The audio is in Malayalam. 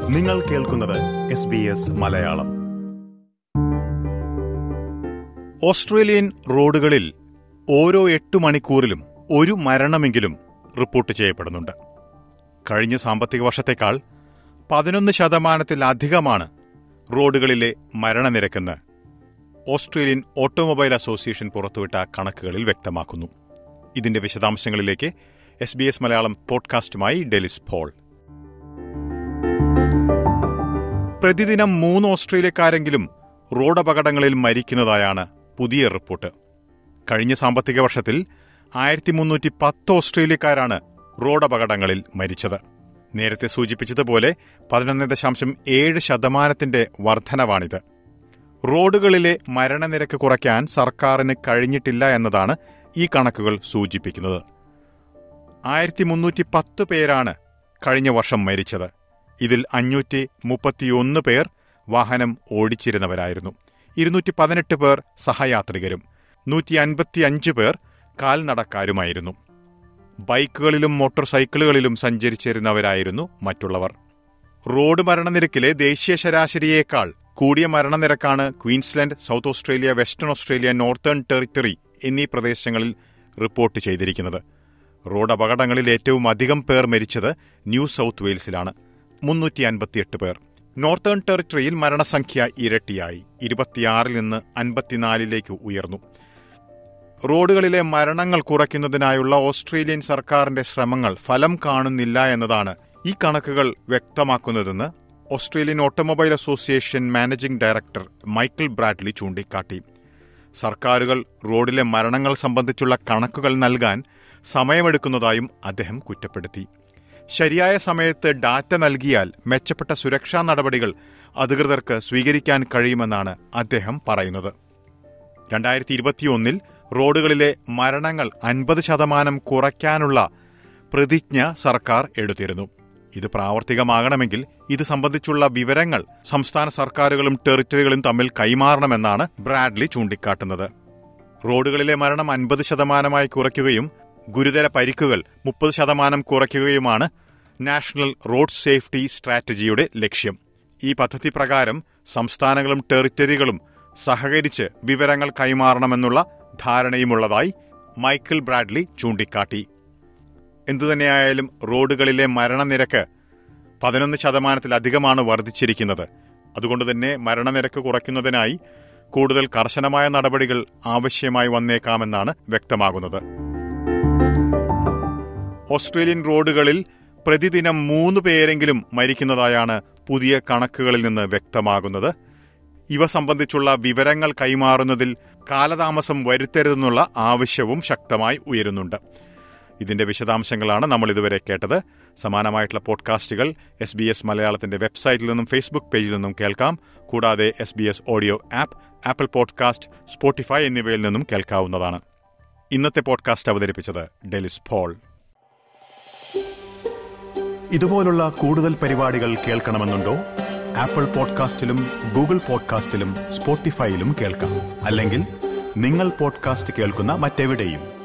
നിങ്ങൾ കേൾക്കുന്നത് S B S Malayalam Australian റോഡുകളിൽ ഓരോ എട്ട് മണിക്കൂറിലും ഒരു മരണമെങ്കിലും റിപ്പോർട്ട് ചെയ്യപ്പെടുന്നുണ്ട് കഴിഞ്ഞ സാമ്പത്തിക വർഷത്തേക്കാൾ പതിനൊന്ന് ശതമാനത്തിലധികമാണ് റോഡുകളിലെ മരണനിരക്കെന്ന് ഓസ്ട്രേലിയൻ ഓട്ടോമൊബൈൽ അസോസിയേഷൻ പുറത്തുവിട്ട കണക്കുകളിൽ വ്യക്തമാക്കുന്നു ഇതിന്റെ വിശദാംശങ്ങളിലേക്ക് എസ് ബി എസ് മലയാളം പോഡ്കാസ്റ്റുമായി ഡെലിസ് പോൾ പ്രതിദിനം മൂന്ന് ഓസ്ട്രേലിയക്കാരെങ്കിലും റോഡപകടങ്ങളിൽ മരിക്കുന്നതായാണ് പുതിയ റിപ്പോർട്ട് കഴിഞ്ഞ സാമ്പത്തിക വർഷത്തിൽ ആയിരത്തി മുന്നൂറ്റി പത്ത് ഓസ്ട്രേലിയക്കാരാണ് റോഡപകടങ്ങളിൽ മരിച്ചത് നേരത്തെ സൂചിപ്പിച്ചതുപോലെ പതിനൊന്ന് ദശാംശം ഏഴ് ശതമാനത്തിന്റെ വർധനവാണിത് റോഡുകളിലെ മരണനിരക്ക് കുറയ്ക്കാൻ സർക്കാരിന് കഴിഞ്ഞിട്ടില്ല എന്നതാണ് ഈ കണക്കുകൾ സൂചിപ്പിക്കുന്നത് ആയിരത്തി മുന്നൂറ്റി പത്ത് പേരാണ് കഴിഞ്ഞ വർഷം മരിച്ചത് ഇതിൽ അഞ്ഞൂറ്റി മുപ്പത്തിയൊന്ന് പേർ വാഹനം ഓടിച്ചിരുന്നവരായിരുന്നു ഇരുന്നൂറ്റി പതിനെട്ട് പേർ സഹയാത്രികരും നൂറ്റി അൻപത്തിയഞ്ച് പേർ കാൽനടക്കാരുമായിരുന്നു ബൈക്കുകളിലും മോട്ടോർ സൈക്കിളുകളിലും സഞ്ചരിച്ചിരുന്നവരായിരുന്നു മറ്റുള്ളവർ റോഡ് മരണനിരക്കിലെ ദേശീയ ശരാശരിയേക്കാൾ കൂടിയ മരണനിരക്കാണ് Queensland South Australia Western Australia Northern Territory എന്നീ പ്രദേശങ്ങളിൽ റിപ്പോർട്ട് ചെയ്തിരിക്കുന്നത് റോഡ് അപകടങ്ങളിൽ ഏറ്റവും അധികം പേർ മരിച്ചത് ന്യൂ സൗത്ത് വെയിൽസിലാണ് മുന്നൂറ്റി അൻപത്തിയെട്ട് പേർ നോർത്തേൺ ടെറിട്ടറിയിൽ മരണസംഖ്യ ഇരട്ടിയായി ഇരുപത്തിയാറിൽ നിന്ന് അൻപത്തിനാലിലേക്ക് ഉയർന്നു റോഡുകളിലെ മരണങ്ങൾ കുറയ്ക്കുന്നതിനായുള്ള ഓസ്ട്രേലിയൻ സർക്കാരിന്റെ ശ്രമങ്ങൾ ഫലം കാണുന്നില്ല എന്നതാണ് ഈ കണക്കുകൾ വ്യക്തമാക്കുന്നതെന്ന് Australian automobile association managing director Michael Bradley ചൂണ്ടിക്കാട്ടി സർക്കാരുകൾ റോഡിലെ മരണങ്ങൾ സംബന്ധിച്ചുള്ള കണക്കുകൾ നൽകാൻ സമയമെടുക്കുന്നതായും അദ്ദേഹം കുറ്റപ്പെടുത്തി ശരിയായ സമയത്ത് ഡാറ്റ നൽകിയാൽ മെച്ചപ്പെട്ട സുരക്ഷാ നടപടികൾ അധികൃതർക്ക് സ്വീകരിക്കാൻ കഴിയുമെന്നാണ് അദ്ദേഹം പറയുന്നത് രണ്ടായിരത്തി ഇരുപത്തിയൊന്നിൽ റോഡുകളിലെ മരണങ്ങൾ അൻപത് ശതമാനം കുറയ്ക്കാനുള്ള പ്രതിജ്ഞ സർക്കാർ എടുത്തിരുന്നു ഇത് പ്രാവർത്തികമാകണമെങ്കിൽ ഇത് സംബന്ധിച്ചുള്ള വിവരങ്ങൾ സംസ്ഥാന സർക്കാരുകളും ടെറിട്ടറികളും തമ്മിൽ കൈമാറണമെന്നാണ് ബ്രാഡ്ലി ചൂണ്ടിക്കാട്ടുന്നത് റോഡുകളിലെ മരണം അൻപത് ശതമാനമായി കുറയ്ക്കുകയും ഗുരുതര പരിക്കുകൾ മുപ്പത് ശതമാനം കുറയ്ക്കുകയുമാണ് നാഷണൽ റോഡ് സേഫ്റ്റി സ്ട്രാറ്റജിയുടെ ലക്ഷ്യം ഈ പദ്ധതി പ്രകാരം സംസ്ഥാനങ്ങളും ടെറിട്ടറികളും സഹകരിച്ച് വിവരങ്ങൾ കൈമാറണമെന്നുള്ള ധാരണയുമുള്ളതായി മൈക്കിൾ ബ്രാഡ്ലി ചൂണ്ടിക്കാട്ടി എന്തുതന്നെയായാലും റോഡുകളിലെ മരണനിരക്ക് പതിനൊന്ന് ശതമാനത്തിലധികമാണ് വർദ്ധിച്ചിരിക്കുന്നത് അതുകൊണ്ട് തന്നെ മരണനിരക്ക് കുറയ്ക്കുന്നതിനായി കൂടുതൽ കർശനമായ നടപടികൾ ആവശ്യമായി വന്നേക്കാമെന്നാണ് വ്യക്തമാകുന്നത് ഓസ്ട്രേലിയൻ റോഡുകളിൽ പ്രതിദിനം മൂന്ന് പേരെങ്കിലും മരിക്കുന്നതായാണ് പുതിയ കണക്കുകളിൽ നിന്ന് വ്യക്തമാകുന്നത് ഇവ സംബന്ധിച്ചുള്ള വിവരങ്ങൾ കൈമാറുന്നതിൽ കാലതാമസം വരുത്തരുതെന്നുള്ള ആവശ്യവും ശക്തമായി ഉയരുന്നുണ്ട് ഇതിന്റെ വിശദാംശങ്ങളാണ് നമ്മൾ ഇതുവരെ കേട്ടത് സമാനമായിട്ടുള്ള പോഡ്കാസ്റ്റുകൾ എസ് ബി എസ് മലയാളത്തിന്റെ വെബ്സൈറ്റിൽ നിന്നും ഫേസ്ബുക്ക് പേജിൽ നിന്നും കേൾക്കാം കൂടാതെ S B S audio app Apple podcast Spotify എന്നിവയിൽ നിന്നും കേൾക്കാവുന്നതാണ് ഇന്നത്തെ പോഡ്കാസ്റ്റ് അവതരിപ്പിച്ചത് ഡെലിസ് പോൾ ഇതുപോലുള്ള കൂടുതൽ പരിപാടികൾ കേൾക്കണമെന്നുണ്ടോ ആപ്പിൾ പോഡ്കാസ്റ്റിലും ഗൂഗിൾ പോഡ്കാസ്റ്റിലും സ്പോട്ടിഫൈയിലും കേൾക്കാം അല്ലെങ്കിൽ നിങ്ങൾ പോഡ്കാസ്റ്റ് കേൾക്കുന്ന മറ്റെവിടെയും